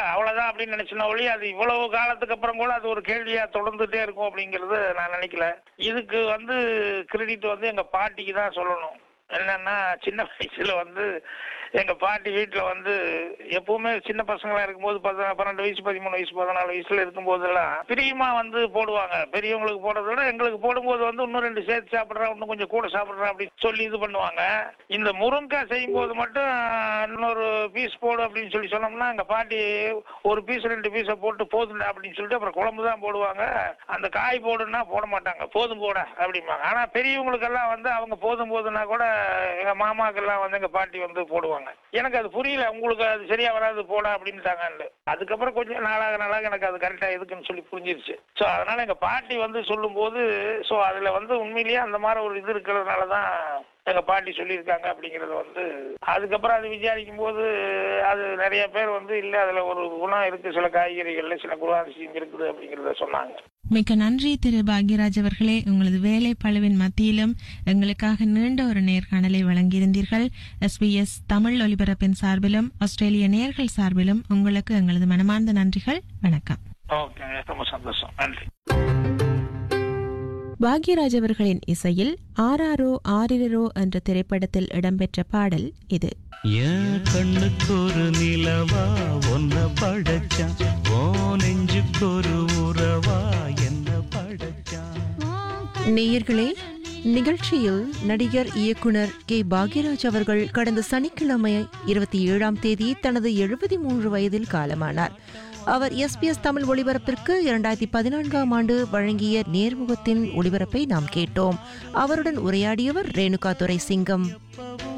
அவ்வளவுதான் அப்படின்னு நினைச்சுனா ஒளி அது இவ்வளவு காலத்துக்கு அப்புறம் கூட அது ஒரு கேள்வியா தொடர்ந்துட்டே இருக்கும் அப்படிங்கறது நான் நினைக்கல இதுக்கு வந்து கிரெடிட் வந்து எங்க பாட்டிக்கு தான் சொல்லணும் என்னன்னா சின்ன வயசுல வந்து எங்க பாட்டி வீட்டுல வந்து எப்பவுமே சின்ன பசங்களா இருக்கும்போது பத்து பன்னெண்டு வயசு பதிமூணு வயசு பதினாலு வயசுல இருக்கும்போதெல்லாம் பிரியமா வந்து போடுவாங்க பெரியவங்களுக்கு போடுறத விட எங்களுக்கு போடும்போது வந்து இன்னும் ரெண்டு சேர்த்து சாப்பிடுறேன் இன்னும் கொஞ்சம் கூட சாப்பிடுறேன் அப்படின்னு சொல்லி இது பண்ணுவாங்க இந்த முருங்கைக்காய் செய்யும் போது மட்டும் இன்னொரு பீஸ் போடு அப்படின்னு சொல்லி சொன்னோம்னா எங்க பாட்டி ஒரு பீஸ் ரெண்டு பீஸை போட்டு போதும் அப்படின்னு சொல்லிட்டு அப்புறம் குழம்பு தான் போடுவாங்க அந்த காய் போடுன்னா போட மாட்டாங்க போதும் போட அப்படிம்பாங்க ஆனா பெரியவங்களுக்கெல்லாம் வந்து அவங்க போதும் போதுன்னா கூட எங்க மாமாக்கெல்லாம் வந்து எங்க பாட்டி வந்து போடுவாங்க எனக்கு அது புரியல உங்களுக்கு அது சரியா வராது போட அப்படின்ட்டாங்க அதுக்கப்புறம் கொஞ்சம் நாளாக நாளாக எனக்கு அது கரெக்டா எதுக்குன்னு சொல்லி புரிஞ்சிருச்சு ஸோ அதனால எங்க பாட்டி வந்து சொல்லும்போது ஸோ அதுல வந்து உண்மையிலேயே அந்த மாதிரி ஒரு இது இருக்கிறதுனால தான் எங்க பாட்டி சொல்லியிருக்காங்க அப்படிங்கறது வந்து அதுக்கப்புறம் அது விசாரிக்கும் போது அது நிறைய பேர் வந்து இல்ல அதுல ஒரு குணம் இருக்கு சில காய்கறிகள்ல சில குணாதிசயம் இருக்குது அப்படிங்கறத சொன்னாங்க மிக்க நன்றி திரு பாக்யராஜ் அவர்களே உங்களது வேலை பழுவின் மத்தியிலும் எங்களுக்காக நீண்ட ஒரு நேர்காணலை வழங்கியிருந்தீர்கள் எஸ்பிஎஸ் தமிழ் ஒலிபரப்பின் சார்பிலும் ஆஸ்திரேலிய நேர்கள் சார்பிலும் உங்களுக்கு எங்களது மனமார்ந்த நன்றிகள் வணக்கம் ஓகே ரொம்ப சந்தோஷம் நன்றி பாக்யராஜ் அவர்களின் இசையில் ஆராரோ ஆரிரோ என்ற திரைப்படத்தில் இடம்பெற்ற பாடல் இது என் கண்ணுக்கு ஒரு நிலவா ஒன்ன படைச்சான் ஓ நெஞ்சுக்கு ஒரு உறவா என்ன படைச்சான் நேயர்களே நிகழ்ச்சியில் நடிகர் இயக்குனர் கே பாக்யராஜ் அவர்கள் கடந்த சனிக்கிழமை இருபத்தி ஏழாம் தேதி தனது எழுபத்தி மூன்று வயதில் காலமானார் அவர் எஸ்பிஎஸ் தமிழ் ஒளிபரப்பிற்கு இரண்டாயிரத்தி பதினான்காம் ஆண்டு வழங்கிய நேர்முகத்தின் ஒளிபரப்பை நாம் கேட்டோம் அவருடன் உரையாடியவர் ரேணுகா துரை சிங்கம்